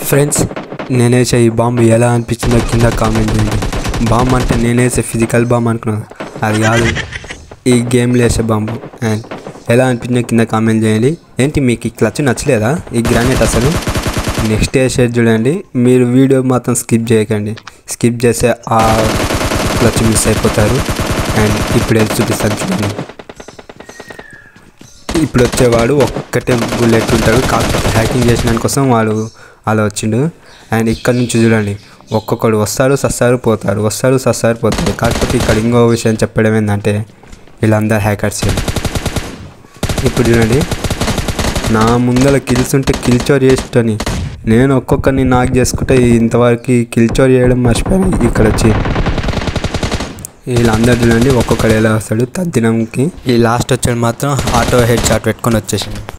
friends నేనేసే ఈ bomb ఎలా అనిపించిందో కింద కామెంట్ చేయండి బాంబు అంటే నేనేసే ఫిజికల్ బాంబు అనుకున్నాను అది కాదు ఈ గేమ్లో వేసే బాంబు అండ్ ఎలా అనిపించిందో కింద కామెంట్ చేయండి ఏంటి మీకు ఈ క్లచ్ నచ్చలేదా ఈ గ్రానైట్ అసలు నెక్స్ట్ వేసేది చూడండి మీరు వీడియో మాత్రం స్కిప్ చేయకండి స్కిప్ చేస్తే ఆ క్లచ్ మిస్ అయిపోతారు అండ్ ఇప్పుడు వెళ్ళి చూపిస్తాను చూడండి ఇప్పుడు వచ్చేవాడు ఒక్కటే బుల్లెట్ ఉంటాడు కాకపోతే హ్యాకింగ్ చేసిన కోసం వాడు అలా వచ్చిండు అండ్ ఇక్కడ నుంచి చూడండి ఒక్కొక్కడు వస్తారు సస్తారు పోతారు వస్తారు సస్తారు పోతారు కాకపోతే ఇక్కడ ఇంకో విషయం చెప్పడం ఏంటంటే వీళ్ళందరూ హ్యాకర్స్ ఇప్పుడు చూడండి నా ముందర కిల్స్ ఉంటే కిల్ చోర్ చేస్తని నేను ఒక్కొక్కరిని నాక్ చేసుకుంటే ఇంతవరకు కిల్ చోర్ చేయడం మర్చిపోయాను ఇక్కడ వచ్చి వీళ్ళందరూ చూడండి ఒక్కొక్కడు ఎలా వస్తాడు తద్దినంకి ఈ లాస్ట్ వచ్చాడు మాత్రం ఆటో హెడ్ షాట్ పెట్టుకొని వచ్చేసిండు